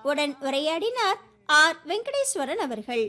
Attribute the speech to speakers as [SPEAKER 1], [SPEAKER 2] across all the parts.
[SPEAKER 1] உடன் உரையாடினார் ஆர் வெங்கடேஸ்வரன் அவர்கள்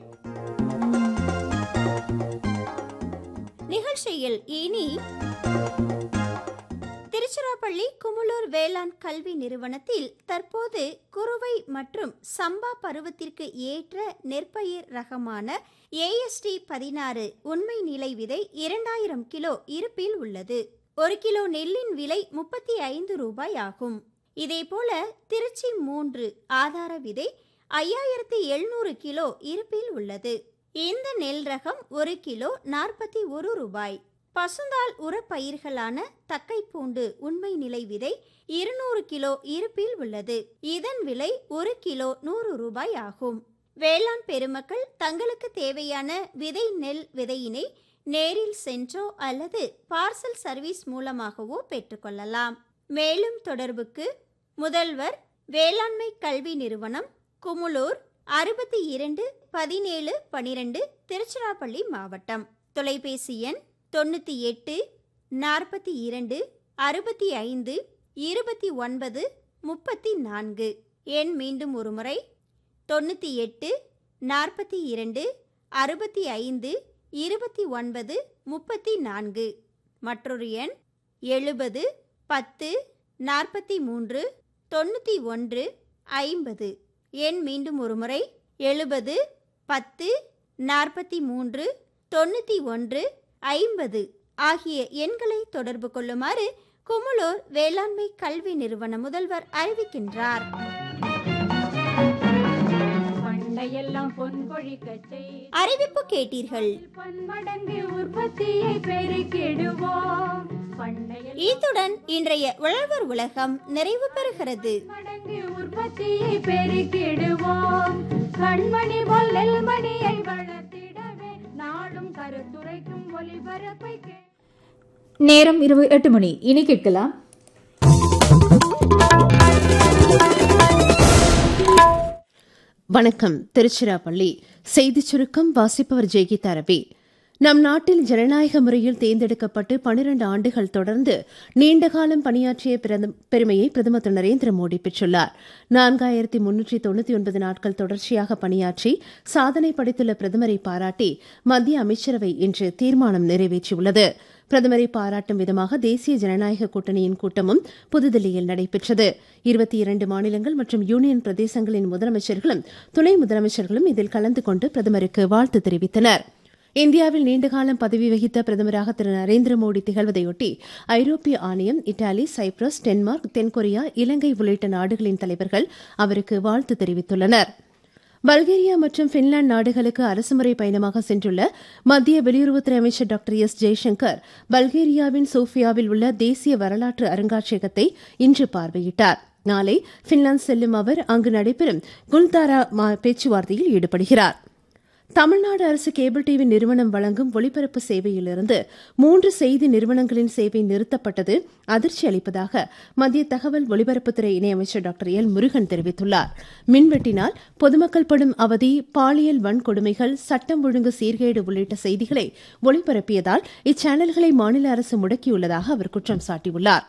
[SPEAKER 1] நிகழ்ச்சியில் இனி திருச்சிராப்பள்ளி குமுளூர் வேளாண் கல்வி நிறுவனத்தில் தற்போது குறுவை மற்றும் சம்பா பருவத்திற்கு ஏற்ற நெற்பயிர் ரகமான ஏஎஸ்டி பதினாறு உண்மை நிலை விதை இரண்டாயிரம் கிலோ இருப்பில் உள்ளது ஒரு கிலோ நெல்லின் விலை முப்பத்தி ஐந்து ரூபாய் ஆகும் இதேபோல திருச்சி மூன்று ஆதார விதை ஐயாயிரத்தி எழுநூறு கிலோ இருப்பில் உள்ளது இந்த நெல் ரகம் ஒரு கிலோ நாற்பத்தி ஒரு ரூபாய் பசுந்தாள் உரப்பயிர்களான தக்கைப்பூண்டு உண்மை நிலை விதை இருநூறு கிலோ இருப்பில் உள்ளது இதன் விலை ஒரு கிலோ நூறு ரூபாய் ஆகும் வேளாண் பெருமக்கள் தங்களுக்கு தேவையான விதை நெல் விதையினை நேரில் சென்றோ அல்லது பார்சல் சர்வீஸ் மூலமாகவோ பெற்றுக்கொள்ளலாம் மேலும் தொடர்புக்கு முதல்வர் வேளாண்மை கல்வி நிறுவனம் குமுளூர் அறுபத்தி இரண்டு பதினேழு பனிரெண்டு திருச்சிராப்பள்ளி மாவட்டம் தொலைபேசி எண் தொண்ணூற்றி எட்டு நாற்பத்தி இரண்டு அறுபத்தி ஐந்து இருபத்தி ஒன்பது முப்பத்தி நான்கு எண் மீண்டும் ஒருமுறை தொண்ணூற்றி எட்டு நாற்பத்தி இரண்டு அறுபத்தி ஐந்து இருபத்தி ஒன்பது முப்பத்தி நான்கு மற்றொரு எண் எழுபது பத்து நாற்பத்தி மூன்று தொண்ணூற்றி ஒன்று ஐம்பது எண் மீண்டும் ஒருமுறை எழுபது பத்து நாற்பத்தி மூன்று தொண்ணூற்றி ஒன்று ஐம்பது ஆகிய எண்களை தொடர்பு கொள்ளுமாறு குமுளூர் வேளாண்மை கல்வி நிறுவன முதல்வர் அறிவிக்கின்றார்
[SPEAKER 2] பண்டையெல்லாம் பொன் கொழிக்கச் செய்
[SPEAKER 1] அறிவிப்பு கேட்டீர்கள்
[SPEAKER 2] பன்மடங்கு உற்பத்தியை பெருக்கிடுவோம் பண்டையெல்லாம்
[SPEAKER 1] இத்துடன் இன்றைய உழவர் உலகம் நிறைவு பெறுகிறது
[SPEAKER 2] மடங்கு உற்பத்தியை பெருக்கிடுவோம் கண்மணி போல் நெல்மணியை வளர்த்திடவே நாடும் கருத்துரைக்கும் ஒளிபரப்பை கே
[SPEAKER 3] நேரம் இரவு எட்டு மணி இனி கேட்கலாம்
[SPEAKER 4] வணக்கம் திருச்சிராப்பள்ளி செய்திச் சுருக்கம் வாசிப்பவர் ஜெய்கீதா ரவி நம் நாட்டில் ஜனநாயக முறையில் தேர்ந்தெடுக்கப்பட்டு பனிரண்டு ஆண்டுகள் தொடர்ந்து நீண்டகாலம் பணியாற்றிய பிரதம்- பெருமையை பிரதமர் திரு நரேந்திர மோடி பெற்றுள்ளார் நான்காயிரத்தி முன்னூற்றி தொண்ணூற்றி ஒன்பது நாட்கள் தொடர்ச்சியாக பணியாற்றி சாதனை படைத்துள்ள பிரதமரை பாராட்டி மத்திய அமைச்சரவை இன்று தீர்மானம் நிறைவேற்றியுள்ளது பிரதமரை பாராட்டும் விதமாக தேசிய ஜனநாயக கூட்டணியின் கூட்டமும் புதுதில்லியில் நடைபெற்றது இருபத்தி இரண்டு மாநிலங்கள் மற்றும் யூனியன் பிரதேசங்களின் முதலமைச்சர்களும் துணை முதலமைச்சர்களும் இதில் கலந்து கொண்டு பிரதமருக்கு வாழ்த்து தெரிவித்தனர் இந்தியாவில் நீண்டகாலம் பதவி வகித்த பிரதமராக திரு நரேந்திர மோடி திகழ்வதையொட்டி ஐரோப்பிய ஆணையம் இத்தாலி சைப்ரஸ் டென்மார்க் தென்கொரியா இலங்கை உள்ளிட்ட நாடுகளின் தலைவர்கள் அவருக்கு வாழ்த்து தெரிவித்துள்ளனா் பல்கேரியா மற்றும் பின்லாந்து நாடுகளுக்கு அரசுமுறை பயணமாக சென்றுள்ள மத்திய வெளியுறவுத்துறை அமைச்சர் டாக்டர் எஸ் ஜெய்சங்கர் பல்கேரியாவின் சோஃபியாவில் உள்ள தேசிய வரலாற்று அருங்காட்சியகத்தை இன்று பார்வையிட்டார் நாளை பின்லாந்து செல்லும் அவர் அங்கு நடைபெறும் குல்தாரா மா- பேச்சுவார்த்தையில் ஈடுபடுகிறார் தமிழ்நாடு அரசு கேபிள் டிவி நிறுவனம் வழங்கும் ஒளிபரப்பு சேவையிலிருந்து மூன்று செய்தி நிறுவனங்களின் சேவை நிறுத்தப்பட்டது அதிர்ச்சி அளிப்பதாக மத்திய தகவல் ஒலிபரப்புத்துறை இணையமைச்சர் டாக்டர் எல் முருகன் தெரிவித்துள்ளார் மின்வெட்டினால் பொதுமக்கள் படும் அவதி பாலியல் வன்கொடுமைகள் சட்டம் ஒழுங்கு சீர்கேடு உள்ளிட்ட செய்திகளை ஒளிபரப்பியதால் இச்சேனல்களை மாநில அரசு முடக்கியுள்ளதாக அவர் குற்றம் சாட்டியுள்ளார்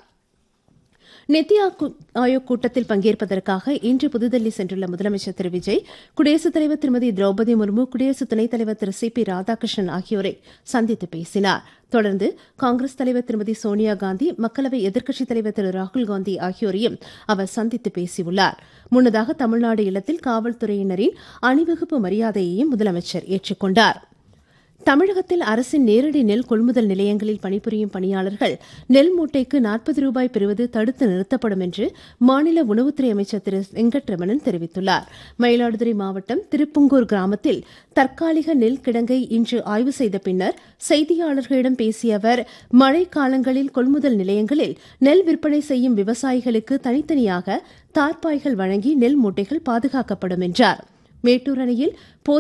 [SPEAKER 4] நித்தி ஆக்கு- ஆயோக் கூட்டத்தில் பங்கேற்பதற்காக இன்று புதுதில்லி சென்றுள்ள முதலமைச்சர் திரு விஜய் குடியரசுத் தலைவர் திருமதி திரௌபதி முர்மு குடியரசு துணைத் தலைவர் திரு சி பி ராதாகிருஷ்ணன் ஆகியோரை சந்தித்து பேசினார் தொடர்ந்து காங்கிரஸ் தலைவர் திருமதி சோனியா காந்தி மக்களவை எதிர்க்கட்சித் தலைவர் திரு ராகுல் காந்தி ஆகியோரையும் அவர் சந்தித்து பேசியுள்ளார் முன்னதாக தமிழ்நாடு இல்லத்தில் காவல்துறையினரின் அணிவகுப்பு மரியாதையையும் முதலமைச்சர் ஏற்றுக்கொண்டார் தமிழகத்தில் அரசின் நேரடி நெல் கொள்முதல் நிலையங்களில் பணிபுரியும் பணியாளர்கள் நெல் மூட்டைக்கு நாற்பது ரூபாய் பெறுவது தடுத்து நிறுத்தப்படும் என்று மாநில உணவுத்துறை அமைச்சர் திரு வெங்கட்ரமணன் தெரிவித்துள்ளார் மயிலாடுதுறை மாவட்டம் திருப்புங்கூர் கிராமத்தில் தற்காலிக நெல் கிடங்கை இன்று ஆய்வு செய்த பின்னர் செய்தியாளர்களிடம் பேசிய அவர் மழை காலங்களில் கொள்முதல் நிலையங்களில் நெல் விற்பனை செய்யும் விவசாயிகளுக்கு தனித்தனியாக தார்பாய்கள் வழங்கி நெல் மூட்டைகள் பாதுகாக்கப்படும் என்றார் மேட்டூர் அணையில் போதிய